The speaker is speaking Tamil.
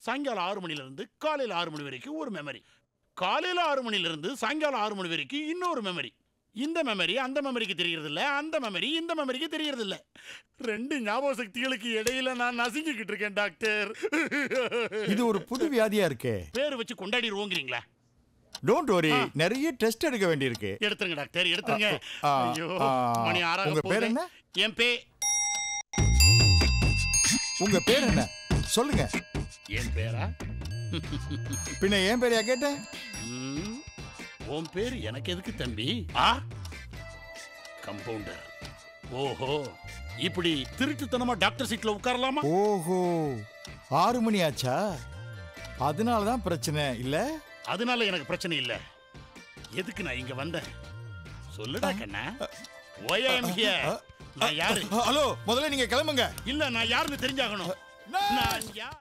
சாயங்காலம் ஆறு மணில இருந்து காலையில ஆறு மணி வரைக்கும் ஒரு மெமரி காலையில ஆறு மணில இருந்து சாயங்காலம் ஆறு மணி வரைக்கும் இன்னொரு மெமரி இந்த மெமரி அந்த மெமரிக்கு தெரியறது இல்ல அந்த மெமரி இந்த மெமரிக்கு தெரியறது இல்ல ரெண்டு ஞாபக சக்திகளுக்கு இடையில நான் நசுங்கிக்கிட்டு இருக்கேன் டாக்டர் இது ஒரு புது வியாதியா இருக்கே பேர் வச்சு கொண்டாடிடுவோங்கிறீங்களா டோன்ட் வரி நிறைய டெஸ்ட் எடுக்க வேண்டியிருக்கு எடுத்துருங்க டாக்டர் எடுத்துருங்க ஆ, ஐயோ ஆ, மணி ஆறாக உங்க பேர் போகுது. என்ன? என் பே உங்க பேர் என்ன சொல்லுங்க என் பேரா பின்ன ஏன் பேரையா கேட்டேன் ம், உன் பேர் எனக்கு எதுக்கு தம்பி ஆ கம்பவுண்டர் ஓஹோ இப்படி திருட்டுத்தனமா டாக்டர் சீட்ல உட்காரலாமா ஓஹோ ஆறு மணி ஆச்சா அதனால தான் பிரச்சனை இல்ல அதனால எனக்கு பிரச்சனை இல்ல எதுக்கு நான் இங்க வந்தேன் சொல்லுடா கண்ணா ஒய் ஐ எம் ஹியர் நான் யாரு ஹலோ முதல்ல நீங்க கிளம்புங்க இல்ல நான் யாருன்னு தெரிஞ்சாகணும் நான் யார்